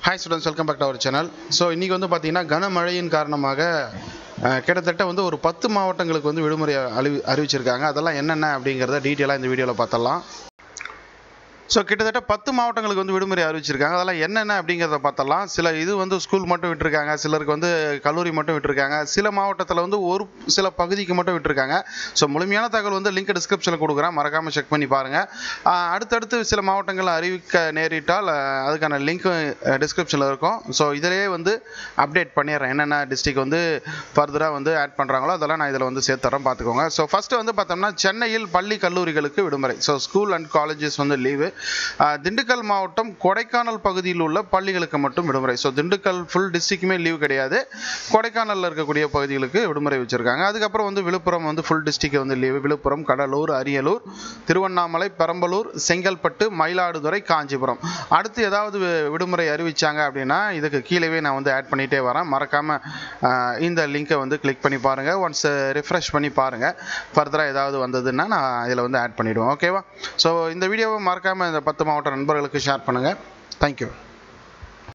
hi students welcome back to our channel so இன்றைக்கி வந்து பார்த்தீங்கன்னா கனமழையின் காரணமாக அஹ், கிட்டத்தட்ட வந்து ஒரு பத்து மாவட்டங்களுக்கு வந்து விடுமுறை அறிவி அறிவிச்சிருக்காங்க அதெல்லாம் என்னென்ன அப்படிங்கிறத டீட்டெயிலாக இந்த வீடியோவில் பார்த்தலாம் ஸோ கிட்டத்தட்ட பத்து மாவட்டங்களுக்கு வந்து விடுமுறை அறிவிச்சிருக்காங்க அதெல்லாம் என்னென்ன அப்படிங்கிறத பார்த்தலாம் சில இது வந்து ஸ்கூல் மட்டும் விட்டுருக்காங்க சிலருக்கு வந்து கல்லூரி மட்டும் விட்டுருக்காங்க சில மாவட்டத்தில் வந்து ஒரு சில பகுதிக்கு மட்டும் விட்டுருக்காங்க ஸோ முழுமையான தகவல் வந்து லிங்க் டிஸ்கிரிப்ஷனில் கொடுக்குறேன் மறக்காமல் செக் பண்ணி பாருங்கள் அடுத்தடுத்து சில மாவட்டங்கள் அறிவிக்க நேரிட்டால் அஹ், அதுக்கான லிங்க் டிஸ்கிரிப்ஷனில் இருக்கும் ஸோ இதிலேயே வந்து அப்டேட் பண்ணிடுறேன் என்னென்ன டிஸ்ட்ரிக் வந்து ஃபர்தராக வந்து ஆட் பண்ணுறாங்களோ அதெல்லாம் நான் இதில் வந்து சேர்த்துறேன் பார்த்துக்கோங்க ஸோ ஃபஸ்ட்டு வந்து பார்த்தோம்னா சென்னையில் பள்ளி கல்லூரிகளுக்கு விடுமுறை ஸோ ஸ்கூல் அண்ட் காலேஜஸ் வந்து லீவு திண்டுக்கல் மாவட்டம் கொடைக்கானல் பகுதியில் உள்ள பள்ளிகளுக்கு மட்டும் விடுமுறை ஸோ திண்டுக்கல் ஃபுல் டிஸ்ட்ரிக்குமே லீவு கிடையாது கொடைக்கானலில் இருக்கக்கூடிய பகுதிகளுக்கு விடுமுறை வச்சுருக்காங்க அதுக்கப்புறம் வந்து விழுப்புரம் வந்து ஃபுல் டிஸ்ட்ரிக்ட் வந்து லீவு விழுப்புரம் கடலூர் அரியலூர் திருவண்ணாமலை பெரம்பலூர் செங்கல்பட்டு மயிலாடுதுறை காஞ்சிபுரம் அடுத்து ஏதாவது வி- விடுமுறை அறிவிச்சாங்க அப்படின்னா இதுக்கு கீழவே நான் வந்து ஆட் பண்ணிகிட்டே வரேன் மறக்காமல் இந்த லிங்கை வந்து கிளிக் பண்ணி பாருங்கள் ஒன்ஸ் ரிஃப்ரெஷ் பண்ணி பாருங்கள் ஃபர்தராக ஏதாவது வந்ததுன்னா நான் இதில் வந்து ஆட் பண்ணிவிடுவேன் ஓகேவா ஸோ இந்த வீடியோவை மறக்காமல் இந்த பத்து மாவட்ட நண்பர்களுக்கு ஷேர் பண்ணுங்கள் தேங்க்யூ